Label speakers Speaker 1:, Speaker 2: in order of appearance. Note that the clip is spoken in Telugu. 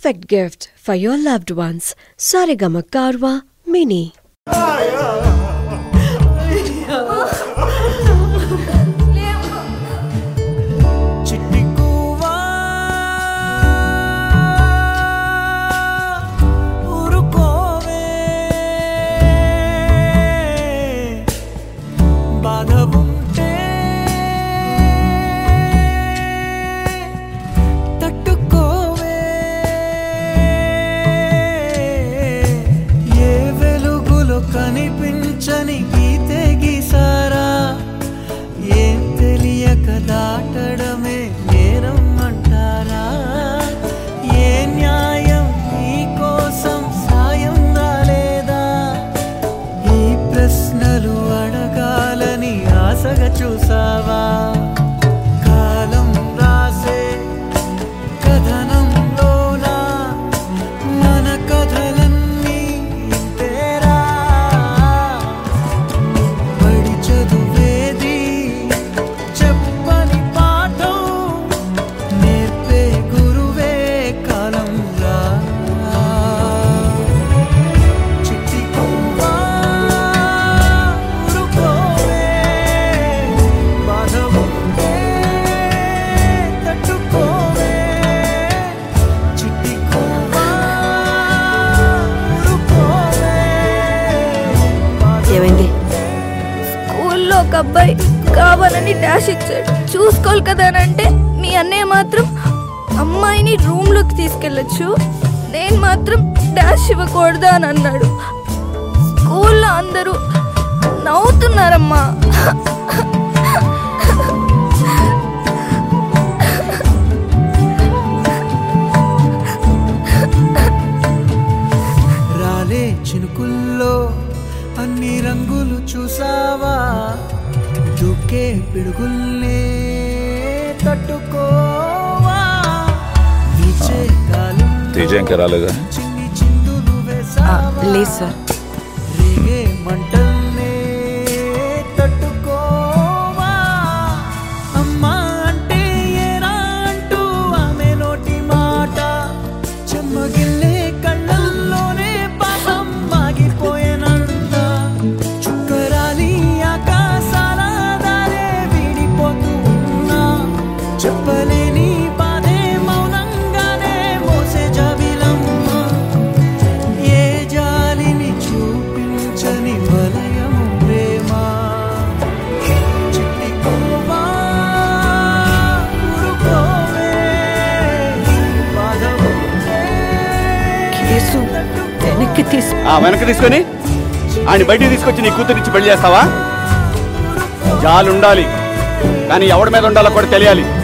Speaker 1: perfect gift for your loved ones. Sarigama Karwa Mini.
Speaker 2: చిట్టి కూవా ఊరుకోవే బాధ ఉంటే తట్టుకోవే ఏ వెలుగులో కనిపించని గీతే గీసారా ఏం తెలియక దాటడమే నేరం అంటారా ఏ న్యాయం నీ కోసం సాయం రాలేదా ఈ ప్రశ్నలు అడగాలని ఆశగా చూసావా కాలం రాసే కథనంలోన మన కథలన్నీ ఇంతేరా పడి చదువేది చెప్పని పాఠం నేర్పే గురువే కాలంగా చిట్టి కువ్వా ఊరుకోవే బాధ ఉంటే తట్టుకోవే చిట్టి కువ్వా ఊరుకోవే బాధ
Speaker 3: ఏమైంది
Speaker 4: స్కూల్లో ఒక అబ్బాయి కావాలని డాష్ ఇచ్చాడు చూసుకోవాలి కదా అని అంటే మీ అన్నయ్య మాత్రం అమ్మాయిని రూమ్ లోకి తీసుకెళ్ళొచ్చు నేను మాత్రం డాష్ ఇవ్వకూడదా అని అన్నాడు స్కూల్లో అందరూ నవ్వుతున్నారమ్మా
Speaker 2: రాలే చినుకుల్లో అన్ని రంగులు చూసావా దూకే పిడుగుల్నే తట్టుకోవా వీచే గాలుల్లో
Speaker 5: తేజ ఇంకా రాలేదా
Speaker 2: చిన్ని చిందులు వేసావా
Speaker 3: లేదు సార్
Speaker 2: రేగే మంటల్నే తట్టుకోవా అమ్మా అంటే ఏరా అంటూ ఆమె నోటి మాట చెమ్మగిల్లే కళ్ళల్లోనే పాపం మాగిపోయేనంద చుక్కరాలి ఆకాశాల దారే విడిపోతూ ఉన్నా చెప్పలేని బాధే మౌనంగానే మోసే జాబిలమ్మ ఏ జాలిని చూపించని వలయము ప్రేమ చిట్టి పువ్వా, ఊరుకోవే, బాధ ఉంటే
Speaker 3: కేసు వెనక్కి తీసు
Speaker 6: ఆ వెనక్కి తీసుకొని ఆయన బయటికి తీసుకొచ్చి నీ కూతురిచ్చి పెళ్లి చేస్తావా జాలు ఉండాలి కానీ ఎవడి మీద ఉండాలో కూడా తెలియాలి